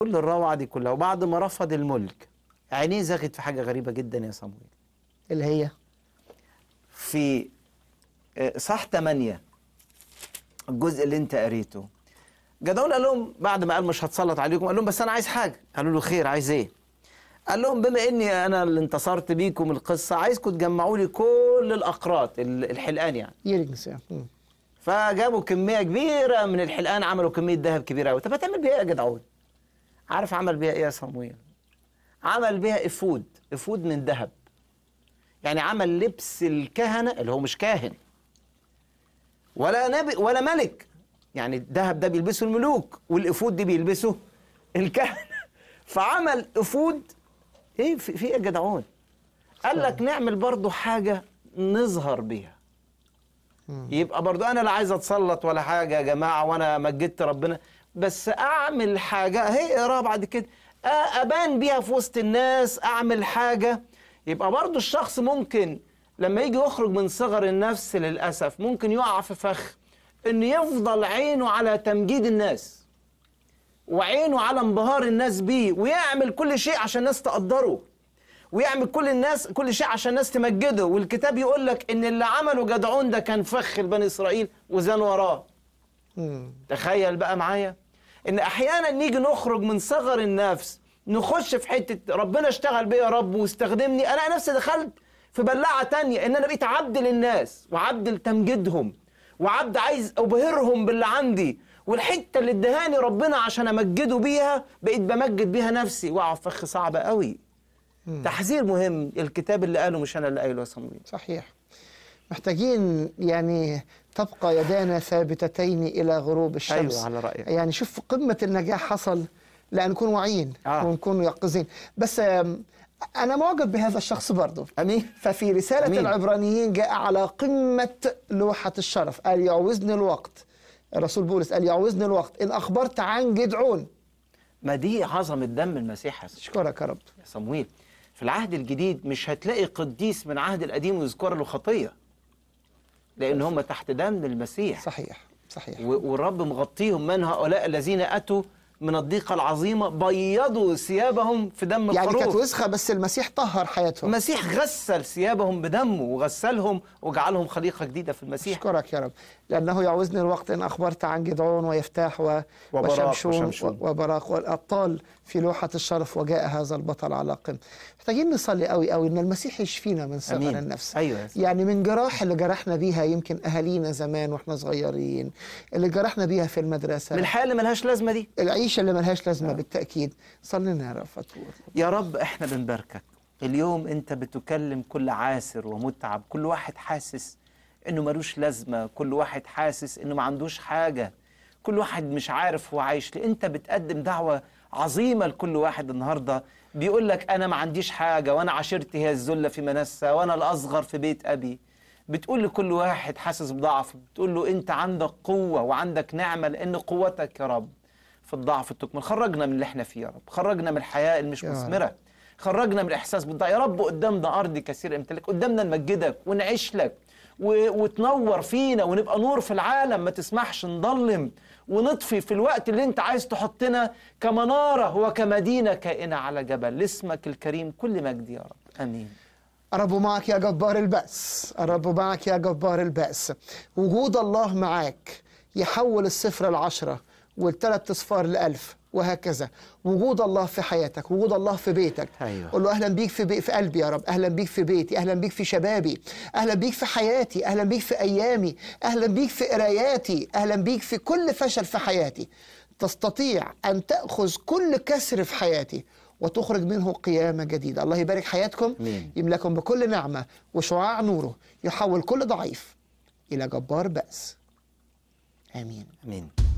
كل الروعه دي كلها وبعد ما رفض الملك عينيه زغت في حاجه غريبه جدا يا صمويل اللي هي في آه، صح 8 الجزء اللي انت قريته جدعون قال لهم بعد ما قال مش هتسلط عليكم قال لهم بس انا عايز حاجه قالوا له خير عايز ايه قال لهم بما اني انا اللي انتصرت بيكم القصه عايزكم تجمعوا لي كل الاقراط ال- الحلقان يعني يرجس يعني مم. فجابوا كميه كبيره من الحلقان عملوا كميه ذهب كبيره قوي طب هتعمل بيها ايه يا جدعون عارف عمل بيها ايه يا صمويل عمل بيها افود افود من ذهب يعني عمل لبس الكهنه اللي هو مش كاهن ولا نبي ولا ملك يعني الذهب ده بيلبسه الملوك والافود دي بيلبسه الكهنه فعمل افود ايه في, في ايه يا جدعون قال لك نعمل برضو حاجه نظهر بيها يبقى برضو انا لا عايز اتسلط ولا حاجه يا جماعه وانا مجدت ربنا بس اعمل حاجه هي اقراها بعد كده أ- ابان بيها في وسط الناس اعمل حاجه يبقى برضو الشخص ممكن لما يجي يخرج من صغر النفس للاسف ممكن يقع في فخ انه يفضل عينه على تمجيد الناس وعينه على انبهار الناس بيه ويعمل كل شيء عشان الناس تقدره ويعمل كل الناس كل شيء عشان الناس تمجده والكتاب يقول لك ان اللي عمله جدعون ده كان فخ لبني اسرائيل وزان وراه مم. تخيل بقى معايا ان احيانا نيجي نخرج من صغر النفس نخش في حته ربنا اشتغل بيا يا رب واستخدمني انا نفسي دخلت في بلاعه تانية ان انا بقيت عبد للناس وعبد لتمجيدهم وعبد عايز ابهرهم باللي عندي والحته اللي ادهاني ربنا عشان امجده بيها بقيت بمجد بيها نفسي واقع في فخ صعب قوي تحذير مهم الكتاب اللي قاله مش انا اللي قايله يا صمويل صحيح محتاجين يعني تبقى يدانا ثابتتين إلى غروب الشمس أيوة، على رأيك. يعني شوف قمة النجاح حصل لأن نكون واعيين آه. ونكون يقظين بس آم، أنا معجب بهذا الشخص برضه امين ففي رسالة أمين. العبرانيين جاء على قمة لوحة الشرف قال يعوزني الوقت الرسول بولس قال يعوزني الوقت إن أخبرت عن جدعون ما دي عظمه دم المسيح يا صمويل. أشكرك يا رب يا صمويل في العهد الجديد مش هتلاقي قديس من العهد القديم يذكر له خطيه لان هم تحت دم المسيح صحيح صحيح و- والرب مغطيهم من هؤلاء الذين اتوا من الضيقه العظيمه بيضوا ثيابهم في دم يعني كانت الخروف وسخة بس المسيح طهر حياتهم المسيح غسل ثيابهم بدمه وغسلهم وجعلهم خليقه جديده في المسيح أشكرك يا رب لأنه يعوزني الوقت إن أخبرت عن جدعون ويفتاح و... وبراق وشمشون, وشمشون. و- وبراق والأبطال في لوحة الشرف وجاء هذا البطل على قم محتاجين نصلي قوي قوي إن المسيح يشفينا من صغر أمين. النفس أيوة يا سيدي. يعني من جراح اللي جرحنا بيها يمكن أهالينا زمان وإحنا صغيرين اللي جرحنا بيها في المدرسة من الحياه اللي ملهاش لازمه دي العيشة اللي ملهاش لازمة بالتأكيد صلي لنا يا رب فتور يا رب احنا بنباركك اليوم انت بتكلم كل عاسر ومتعب كل واحد حاسس انه ملوش لازمه كل واحد حاسس انه ما عندوش حاجه كل واحد مش عارف هو عايش ليه انت بتقدم دعوه عظيمه لكل واحد النهارده بيقول لك انا ما عنديش حاجه وانا عشيرتي هي الذله في منسى وانا الاصغر في بيت ابي بتقول لكل واحد حاسس بضعف بتقول له انت عندك قوه وعندك نعمه لان قوتك يا رب في الضعف التكمل خرجنا من اللي احنا فيه يا رب خرجنا من الحياه اللي مش يا رب. مثمره خرجنا من الاحساس بالضعف يا رب قدامنا ارض كثير امتلاك قدامنا نمجدك ونعيش لك و... وتنور فينا ونبقى نور في العالم ما تسمحش نضلم ونطفي في الوقت اللي انت عايز تحطنا كمناره وكمدينه كائنه على جبل لاسمك الكريم كل مجد يا رب امين الرب معك يا جبار البأس الرب معك يا جبار البأس وجود الله معك يحول الصفر العشرة والثلاث اصفار لألف وهكذا وجود الله في حياتك وجود الله في بيتك أيوة. قول له اهلا بيك في بي في قلبي يا رب اهلا بيك في بيتي اهلا بيك في شبابي اهلا بيك في حياتي اهلا بيك في ايامي اهلا بيك في قراياتي اهلا بيك في كل فشل في حياتي تستطيع ان تاخذ كل كسر في حياتي وتخرج منه قيامه جديده الله يبارك حياتكم آمين. يملكم بكل نعمه وشعاع نوره يحول كل ضعيف الى جبار بأس امين امين